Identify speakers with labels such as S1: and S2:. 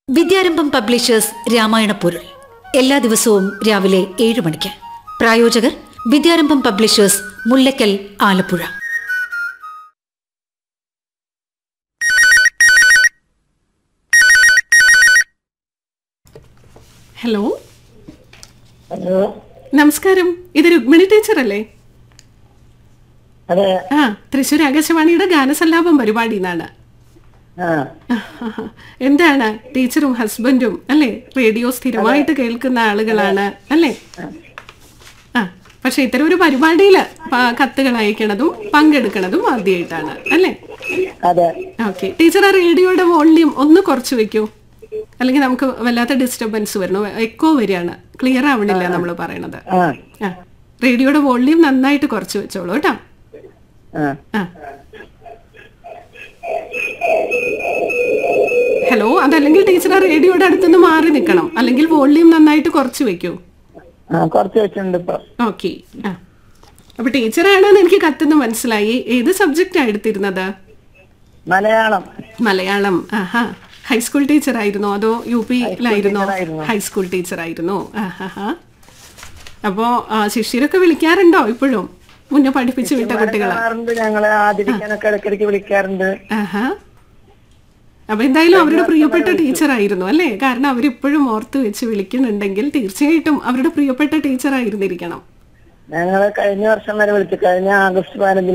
S1: വിദ്യാരംഭം publishers Ramayana പൊരുൾ എല്ലാ ദിവസവും രാവിലെ ഏഴ് മണിക്ക് പ്രായോജകർ Vidyarambham publishers Mullakkal Alappuzha
S2: hello
S3: hello
S2: നമസ്കാരം ഇത് രുക്മിണി ടീച്ചർ അല്ലേ
S3: അതെ
S2: ആ തൃശ്ശൂർ ആകാശവാണിയുടെ ഗാനസല്ലാപം പരിപാടി എന്നാണ്
S3: ആ
S2: എന്താണ് ടീച്ചറും ഹസ്ബൻഡും അല്ലേ റേഡിയോ സ്ഥിരമായിട്ട് കേൾക്കുന്ന ആളുകളാണ് അല്ലേ ആ പക്ഷെ ഇത്തരം ഒരു പരിപാടിയിൽ കത്തുകൾ അയക്കണതും പങ്കെടുക്കണതും ആദ്യമായിട്ടാണ് അല്ലേ
S3: അതെ
S2: ഓക്കെ ടീച്ചർ ആ റേഡിയോയുടെ വോള്യൂം ഒന്ന് കുറച്ച് വെക്കൂ അല്ലെങ്കിൽ നമുക്ക് വല്ലാത്ത ഡിസ്റ്റർബൻസ് വരണു എക്കോ വരികയാണ് ക്ലിയർ ആവണില്ല നമ്മൾ പറയണത്
S3: ആ
S2: ആ റേഡിയോയുടെ വോള്യൂം നന്നായിട്ട് കുറച്ച് വെച്ചോളൂ കേട്ടോ
S3: ആ
S2: ആ ഹലോ അതല്ലെങ്കിൽ ടീച്ചർ ആ റേഡിയോയുടെ അടുത്തുനിന്ന് മാറി നിൽക്കണം അല്ലെങ്കിൽ വോള്യൂം നന്നായിട്ട് കുറച്ച് വെക്കൂ
S3: ആ കുറച്ച് വെച്ചിട്ടുണ്ട് ഇപ്പൊ
S2: ഓക്കെ ആ അപ്പൊ ടീച്ചറാണെന്ന് എനിക്ക് കത്തുനിന്ന് മനസ്സിലായി ഏത് സബ്ജക്റ്റാണ് എടുത്തിരുന്നത്
S3: മലയാളം
S2: മലയാളം ആഹാ ഹൈസ്കൂൾ ടീച്ചർ ആയിരുന്നോ അതോ യു പിയിലായിരുന്നോ
S3: ടീച്ചറായിരുന്നു.
S2: ഹൈസ്കൂൾ ടീച്ചർ ആയിരുന്നു ആഹാ അപ്പോ ആ, ശിഷ്യരൊക്കെ വിളിക്കാറുണ്ടോ ഇപ്പോഴും മുന്നേ പഠിപ്പിച്ചു വിട്ട കുട്ടികളെ
S3: കാണാറുണ്ട് ഞങ്ങളെ ആദരിക്കാനൊക്കെ ഇടയ്ക്കിടയ്ക്ക് വിളിക്കാറുണ്ട്
S2: ആഹാ അപ്പൊ എന്തായാലും അവരുടെ പ്രിയപ്പെട്ട ടീച്ചർ ആയിരുന്നു അല്ലേ കാരണം അവരിപ്പോഴും ഓർത്ത് വെച്ച് വിളിക്കുന്നുണ്ടെങ്കിൽ തീർച്ചയായിട്ടും അവരുടെ പ്രിയപ്പെട്ട ടീച്ചർ ആയിരുന്നിരിക്കണം
S3: ഞങ്ങള് കഴിഞ്ഞ വർഷം വരെ വിളിച്ചു കഴിഞ്ഞ ആഗസ്റ്റ് പതിനഞ്ചിന്